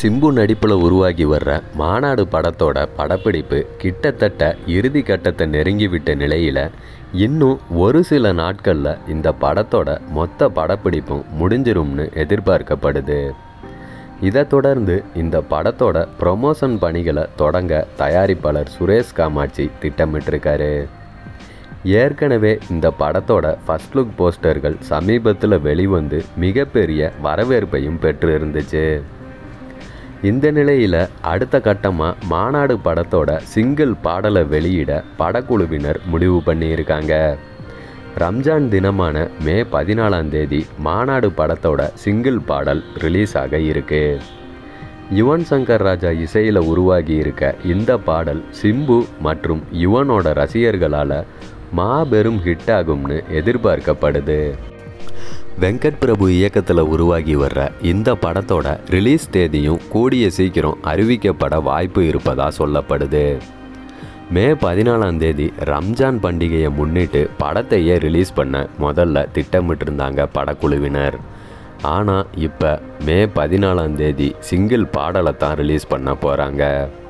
சிம்பு நடிப்பில் உருவாகி வர்ற மாநாடு படத்தோட படப்பிடிப்பு கிட்டத்தட்ட இறுதி கட்டத்தை நெருங்கிவிட்ட நிலையில் இன்னும் ஒரு சில நாட்களில் இந்த படத்தோட மொத்த படப்பிடிப்பும் முடிஞ்சிரும்னு எதிர்பார்க்கப்படுது இதை தொடர்ந்து இந்த படத்தோட ப்ரொமோஷன் பணிகளை தொடங்க தயாரிப்பாளர் சுரேஷ் காமாட்சி திட்டமிட்டிருக்காரு ஏற்கனவே இந்த படத்தோட ஃபர்ஸ்ட் லுக் போஸ்டர்கள் சமீபத்தில் வெளிவந்து மிகப்பெரிய வரவேற்பையும் பெற்று இருந்துச்சு இந்த நிலையில் அடுத்த கட்டமாக மாநாடு படத்தோட சிங்கிள் பாடலை வெளியிட படக்குழுவினர் முடிவு பண்ணியிருக்காங்க ரம்ஜான் தினமான மே பதினாலாம் தேதி மாநாடு படத்தோட சிங்கிள் பாடல் ரிலீஸ் ஆக இருக்கு யுவன் சங்கர் ராஜா இசையில் உருவாகி இருக்க இந்த பாடல் சிம்பு மற்றும் யுவனோட ரசிகர்களால் மாபெரும் ஹிட் ஆகும்னு எதிர்பார்க்கப்படுது வெங்கட் பிரபு இயக்கத்தில் உருவாகி வர்ற இந்த படத்தோட ரிலீஸ் தேதியும் கூடிய சீக்கிரம் அறிவிக்கப்பட வாய்ப்பு இருப்பதா சொல்லப்படுது மே பதினாலாம் தேதி ரம்ஜான் பண்டிகையை முன்னிட்டு படத்தையே ரிலீஸ் பண்ண முதல்ல திட்டமிட்டிருந்தாங்க படக்குழுவினர் ஆனால் இப்போ மே பதினாலாம் தேதி சிங்கிள் பாடலை தான் ரிலீஸ் பண்ண போகிறாங்க